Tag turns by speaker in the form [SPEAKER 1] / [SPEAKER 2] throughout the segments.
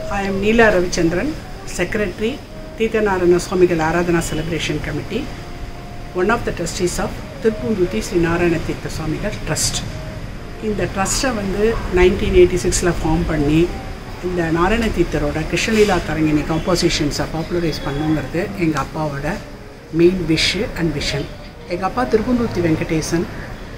[SPEAKER 1] I am Neela Ravichandran, Secretary, Tithanarana Swamigal Aradhana Celebration Committee, one of the trustees of திருப்பூந்துத்தி Sri Narayana தீர்த்த சுவாமிகள் trust இந்த ட்ரஸ்ட்டை வந்து nineteen eighty சிக்ஸில் form பண்ணி இந்த நாராயண தீர்த்தரோட கிருஷ்ணலீலா தரங்கினி காம்போசிஷன்ஸை பாப்புலரைஸ் பண்ணுங்கிறது எங்கள் அப்பாவோட மெயின் விஷு அண்ட் விஷன் எங்கள் அப்பா திருப்பூந்துத்தி வெங்கடேசன்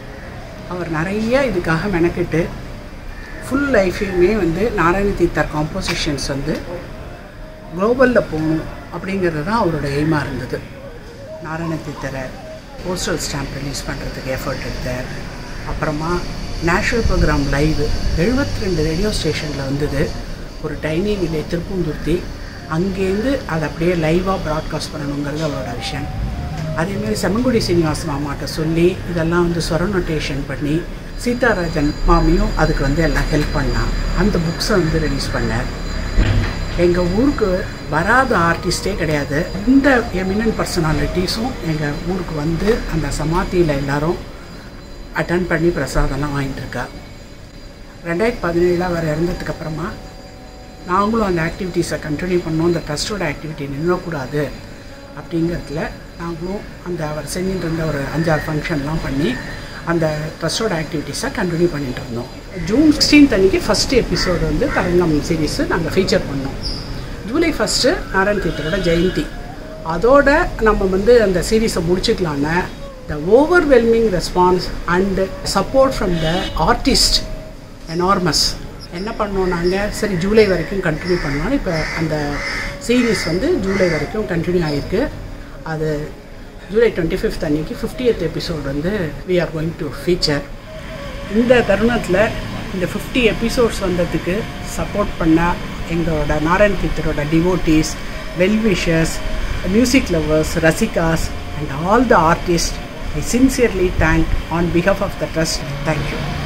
[SPEAKER 1] அவர் நிறைய இதுக்காக மெனக்கிட்டு ஃபுல் லைஃபையுமே வந்து நாராயண தீர்த்தர் காம்போசிஷன்ஸ் வந்து குளோபலில் போகணும் அப்படிங்கிறது தான் அவரோட எய்மாக இருந்தது நாராயண தீர்த்தரை போஸ்டல் ஸ்டாம்ப் ரிலீஸ் பண்ணுறதுக்கு எஃபர்ட் எடுத்தார் அப்புறமா நேஷ்னல் ப்ரோக்ராம் லைவ் எழுபத்தி ரெண்டு ரேடியோ ஸ்டேஷனில் வந்தது ஒரு டைனி வில்லே திருப்பூந்துர்த்தி அங்கேருந்து அதை அப்படியே லைவாக ப்ராட்காஸ்ட் பண்ணணுங்கிறது அவரோட விஷயம் அதேமாரி செம்மங்குடி சீனிவாச மாமாட்ட சொல்லி இதெல்லாம் வந்து ஸ்வர நோட்டேஷன் பண்ணி சீதாராஜன் மாமியும் அதுக்கு வந்து எல்லாம் ஹெல்ப் பண்ணான் அந்த புக்ஸை வந்து ரிலீஸ் பண்ணார் எங்கள் ஊருக்கு வராத ஆர்டிஸ்டே கிடையாது இந்த எமினன்ட் பர்சனாலிட்டிஸும் எங்கள் ஊருக்கு வந்து அந்த சமாதியில் எல்லாரும் அட்டன் பண்ணி பிரசாதம்லாம் வாங்கிட்டு இருக்கா ரெண்டாயிரத்தி பதினேழில் அவர் இறந்ததுக்கு அப்புறமா நாங்களும் அந்த ஆக்டிவிட்டீஸை கண்டினியூ பண்ணோம் அந்த ட்ரஸ்டோட ஆக்டிவிட்டி நின்றக்கூடாது அப்படிங்கிறதுல நாங்களும் அந்த அவர் செஞ்சுட்டு இருந்த ஒரு அஞ்சாறு ஃபங்க்ஷன்லாம் பண்ணி அந்த ட்ரஸ்டோட ஆக்டிவிட்டீஸை கண்டினியூ பண்ணிட்டு இருந்தோம் ஜூன் சிக்ஸ்டீன்த் அன்றைக்கி ஃபஸ்ட் எபிசோடு வந்து தரங்கம் சீரீஸு நாங்கள் ஃபீச்சர் பண்ணோம் ஜூலை ஃபஸ்ட்டு நாராயண தீர்த்தரோட ஜெயந்தி அதோட நம்ம வந்து அந்த சீரீஸை முடிச்சுக்கலான்னு the overwhelming response and support from the artist enormous என்ன பண்ணோம் நாங்கள் சரி ஜூலை வரைக்கும் கண்டினியூ பண்ணலாம் இப்போ அந்த சீரீஸ் வந்து ஜூலை வரைக்கும் கண்டினியூ ஆகிருக்கு அது ஜூலை டுவெண்ட்டி ஃபிஃப்த் அன்றைக்கி ஃபிஃப்டியத் எபிசோட் வந்து we are going to feature இந்த தருணத்தில் இந்த ஃபிஃப்டி எபிசோட்ஸ் வந்ததுக்கு சப்போர்ட் பண்ண எங்களோட நாராயண தீர்த்தரோட devotees wellwishers music lovers rasikas and all the artist I sincerely thank on behalf of the trust thank you